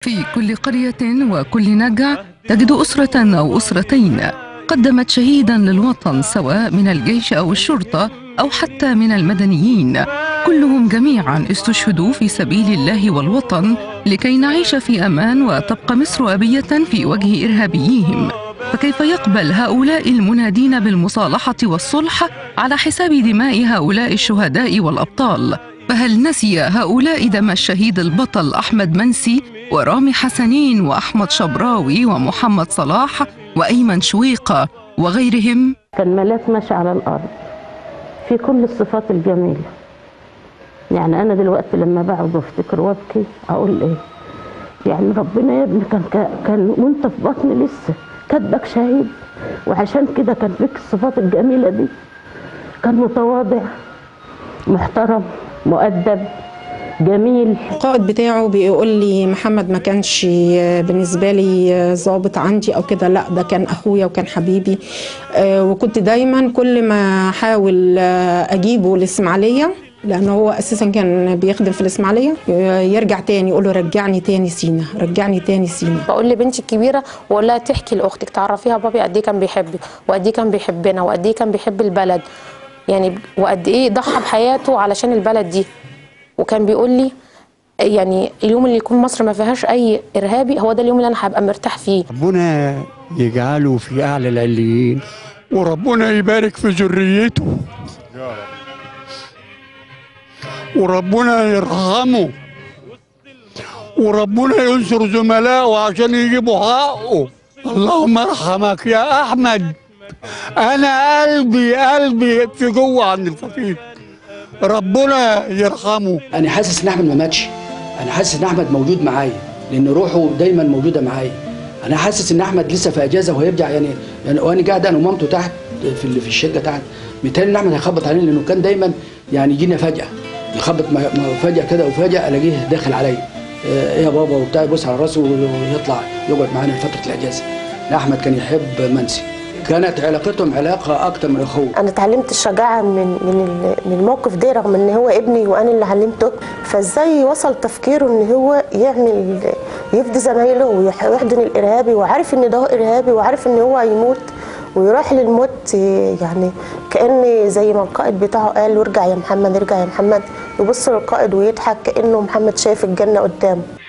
في كل قرية وكل نجع تجد أسرة أو أسرتين قدمت شهيدا للوطن سواء من الجيش أو الشرطة أو حتى من المدنيين كلهم جميعا استشهدوا في سبيل الله والوطن لكي نعيش في أمان وتبقى مصر أبية في وجه إرهابيهم فكيف يقبل هؤلاء المنادين بالمصالحة والصلح على حساب دماء هؤلاء الشهداء والأبطال فهل نسي هؤلاء دم الشهيد البطل أحمد منسي ورامي حسنين وأحمد شبراوي ومحمد صلاح وأيمن شويقة وغيرهم كان ملاك ماشي على الأرض في كل الصفات الجميلة يعني أنا دلوقتي لما بقعد وافتكر وابكي أقول إيه يعني ربنا يا ابني كان كان وأنت في بطن لسه كاتبك شهيد وعشان كده كان فيك الصفات الجميلة دي كان متواضع محترم مؤدب جميل القائد بتاعه بيقول لي محمد ما كانش بالنسبه لي ظابط عندي او كده لا ده كان اخويا وكان حبيبي وكنت دايما كل ما احاول اجيبه الاسماعيليه لأنه هو أساسا كان بيخدم في الإسماعيلية يرجع تاني يقول له رجعني تاني سينا رجعني تاني سينا بقول لبنتي الكبيرة وأقول لها تحكي لأختك تعرفيها بابي قد إيه كان بيحبك وقد إيه كان بيحبنا وقد إيه كان بيحب البلد يعني وقد إيه ضحى بحياته علشان البلد دي وكان بيقول لي يعني اليوم اللي يكون مصر ما فيهاش اي ارهابي هو ده اليوم اللي انا هبقى مرتاح فيه ربنا يجعله في اعلى العليين وربنا يبارك في ذريته وربنا يرحمه وربنا ينصر زملائه عشان يجيبوا حقه اللهم ارحمك يا احمد انا قلبي قلبي في جوه عند الفقير ربنا يرحمه انا حاسس ان احمد ما ماتش انا حاسس ان احمد موجود معايا لان روحه دايما موجوده معايا انا حاسس ان احمد لسه في اجازه وهيرجع يعني, يعني وانا قاعد انا ومامته تحت في في الشقه تحت متهيألي ان احمد هيخبط علينا لانه كان دايما يعني يجينا فجاه يخبط فجاه كده وفجاه الاقيه داخل عليا ايه يا بابا وبتاع يبص على راسه ويطلع يقعد معانا فتره الاجازه احمد كان يحب منسي كانت علاقتهم علاقه اكتر من اخوه انا اتعلمت الشجاعه من من من الموقف ده رغم ان هو ابني وانا اللي علمته فازاي وصل تفكيره ان هو يعمل يفدي زمايله ويحضن الارهابي وعارف ان ده ارهابي وعارف ان هو هيموت ويروح للموت يعني كان زي ما القائد بتاعه قال ارجع يا محمد ارجع يا محمد يبص للقائد ويضحك كانه محمد شايف الجنه قدامه